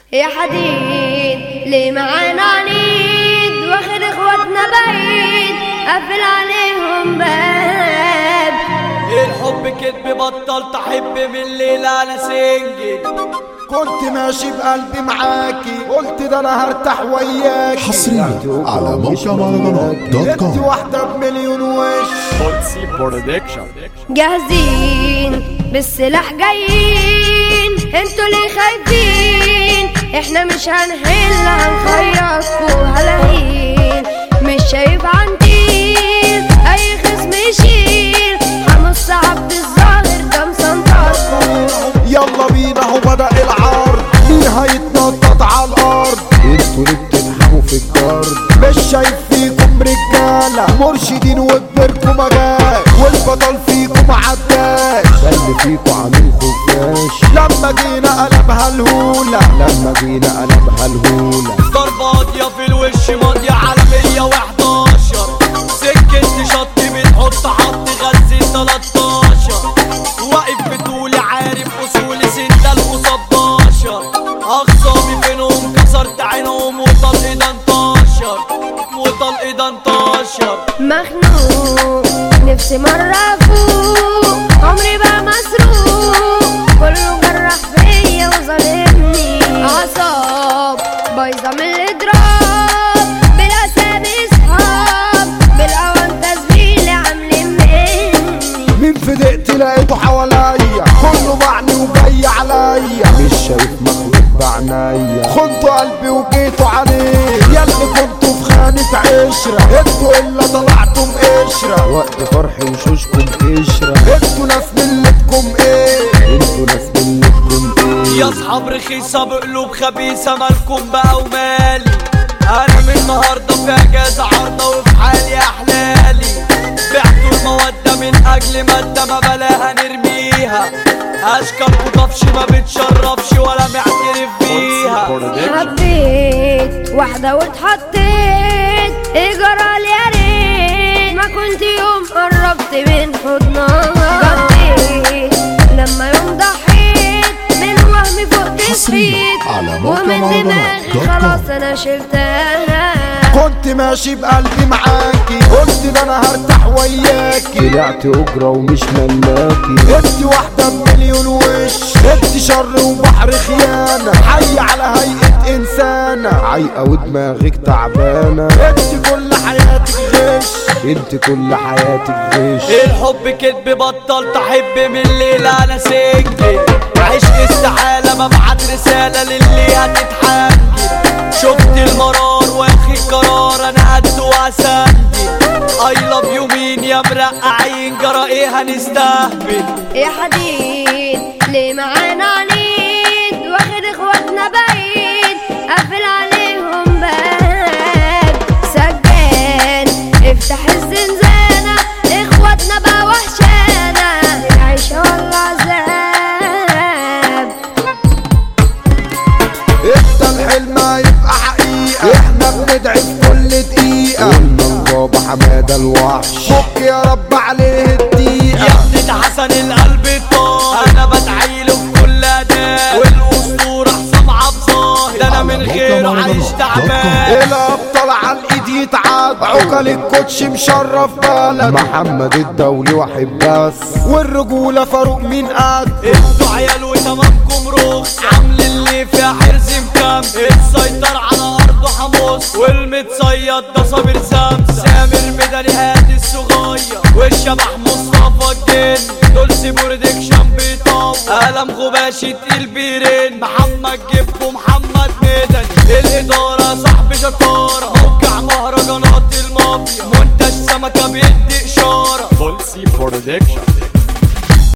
يا حديد ليه معانا عنيد واخد اخواتنا بعيد قفل عليهم باب الحب كدب بطلت احب من الليلة انا سنجل كنت ماشي بقلبي معاكي قلت ده انا هرتاح وياكي حصريا على موقع مهرجانات دوت انت كوم واحدة بمليون وش جاهزين بالسلاح جايين انتوا ليه خايفين احنا مش هنحل هنخيطكوا هلاهين مش شايف عنتيل اي خصم يشيل حمص عبد الظاهر ده مسنطركوا يلا بينا هو بدأ العرض مين هيتنطط على الارض انتوا ليه بتنحبوا في الجرد مش شايف فيكم رجالة مرشدين وكبركم مجال والبطل فيكم عداش ده اللي فيكم عامل خفاش لما جينا قلبها الهولة لما جينا قلبها الهولة ضربة قاضية في الوش ماضية على 111 سكة شط بتحط حط غزي 13 واقف بطولي عارف اصولي ستة ال 16 اخصامي فينهم كسرت عينهم وطلق ده انتشر وطلق ده انتشر مخنوق نفسي مرة أفوق عمري بقى مسروق كله جرح فيا وظالمني أعصاب بايظة من الإضراب بالأسامي صحاب بالأوانت زميلي عاملين مني مين في دقتي لقيته حواليا كله بعني وجاي عليا مش شايف مخلوق بعنايا خنتوا قلبي وجيتوا عليه ياللي كنتوا في خانة عشرة انتوا الا طلعتم قشرة وقت فرحي وشوشكم قشرة انتوا ناس ملتكم ايه انتوا ناس ملتكم ايه يا اصحاب رخيصة بقلوب خبيثة مالكم بقى ومالي انا من النهاردة في اجازة عارضة وفي حالي احلالي بعتوا المودة من اجل مادة ما بلاها نرميها اشكال وطفش ما بتشرفش ولا معترف بيها حبيت واحدة واتحطيت اجرى لي يا ريت ما كنت يوم قربت من حضنها قضيت لما يوم ضحيت من وهمي فوق حصرياً صحيت على موقع ومن مهرجانات دماغي دوت كوم. خلاص انا شلتها كنت ماشي بقلبي معاكي قلت ده انا هرتاح وياكي طلعت اجرة ومش ملاكي انت واحدة بمليون وش انت شر وبحر خيانة حي على هيئة انسانة عايقة ودماغك تعبانة انت كل حياتك غش انت كل حياتك غش الحب كدب بطلت احب من الليلة انا سنجل عشق استحالة ببعت رسالة للي هتتحنجل شفت المرار واخد قرار انا قد واسندل اي لاف يو مين يا مرقعين جرى ايه هنستهبل يا حديد ليه معانا عنيد واخد اخواتنا بعيد قافل عليهم باب سجان افتح الزنزانة اخواتنا بقى وحشانة العيشة ولا عذاب انت الحلم هيبقى حقيقة احنا بندعي في كل دقيقة قلنا البابا حمادة الوحش فك يا رب عليه يا الدقيقة ابني ده حسن القلب الطاهر انا بدعيله في كل اداء والاسطوره حسام عبد الظاهر ده انا من غيره عايش تعبان الابطال على الايد يتعاد عقل الكوتش مشرف بلد محمد الدولي واحد بس والرجولة فاروق مين قد انتوا عيال وتمامكم رخص عامل اللي فيها حرز مكم السيطر على ارضه حمص والمتصيد ده صابر سمسم سامر ميداني هادي الصغير والشبح مصطفى الجن دول برودكشن بيطور قلم غباشي تقيل بيرن محمد جبكو محمد ميداني الاداره صاحب شطاره موقع مهرجانات المافيا منتج سمكه بيدي اشاره Volsi Production